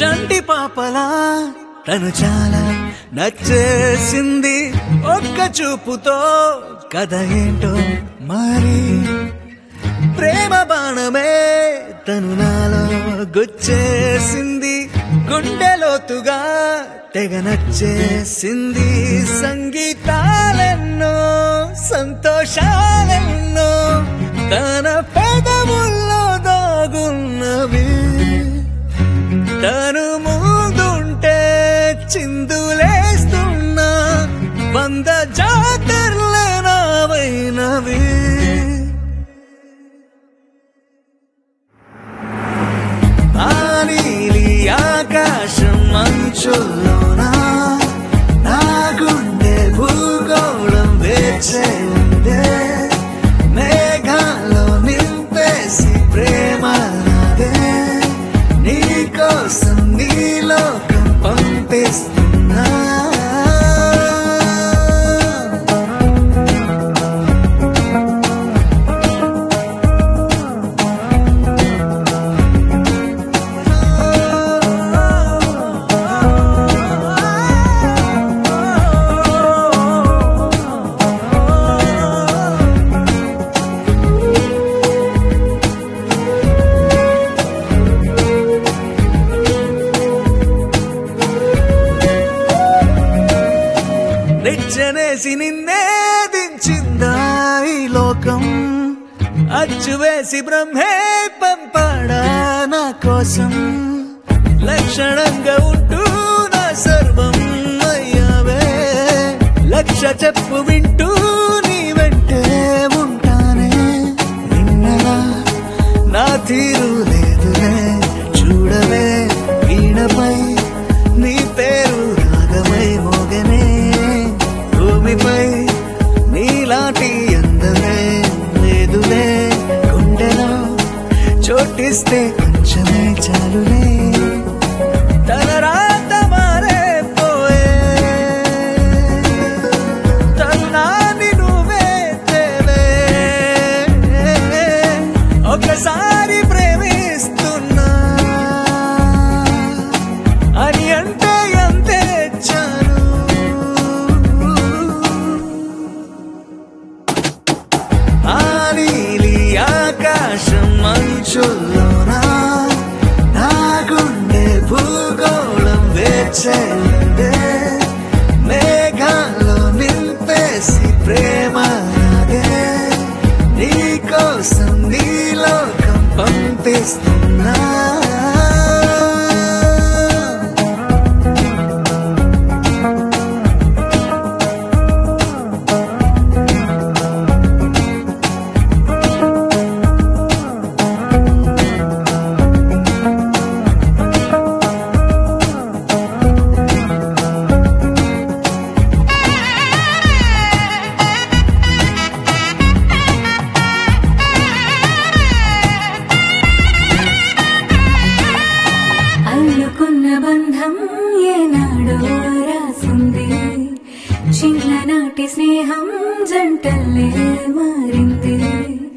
చంటి పాపలా తను చాలా నచ్చేసింది ఒక్క చూపుతో కథ ఏంటో మరి ప్రేమ బాణమే తను నాలో గుచ్చేసింది గుండెలోతుగా తెగ నచ్చేసింది సంగీతాలెన్నో సంతోషాలెన్నో తన పెదవుల్లో దాగున్నవి తను ముందుంటే చిందులేస్తున్నా వంద జాతరలే నావైనవి ఆ నీలి ఆకాశం మంచుల్లోనా నా గుండె భూగోళం వేచే ఉందే మేఘాల్లో నింపేసి ప్రేమ నాదే నీ కోసం నీ లోకం పంపిస్తున్నా నిచ్చనేసి నిన్నే దించిందా ఈ లోకం అచ్చు వేసి బ్రహ్మే పంపాడా నా కోసం లక్షణంగా ఉంటూ నా సర్వం అయ్యావే లక్ష చెప్పు వింటూ నీ వెంటే ఉంటానే నిన్నలా నా తీరు లేదులే చూడవే వీణపై నీ పేరు రాగమై మోగనే భూమిపై నీలాంటి అందమే లేదులే గుండెలో చోటిస్తే కొంచెమే చాలులే తన రాత మారే పోయే తరుణాన్ని నువ్వే తేవే ఒకసారి ప్రేమిస్తున్నా అని అంటే అంతే చాలు ఆ నీలి ఆకాశం మంచుల్లోనా నా గుండె భూగోళం వేచేందే మేఘాల్లో నింపేసి ప్రేమ నాదే నీ కోసం నీ లోకం పంపిస్తున్నా అల్లుకున్న బంధం ఏనాడో రాసింది చిన్ననాటి స్నేహం జంటల్లే మారింది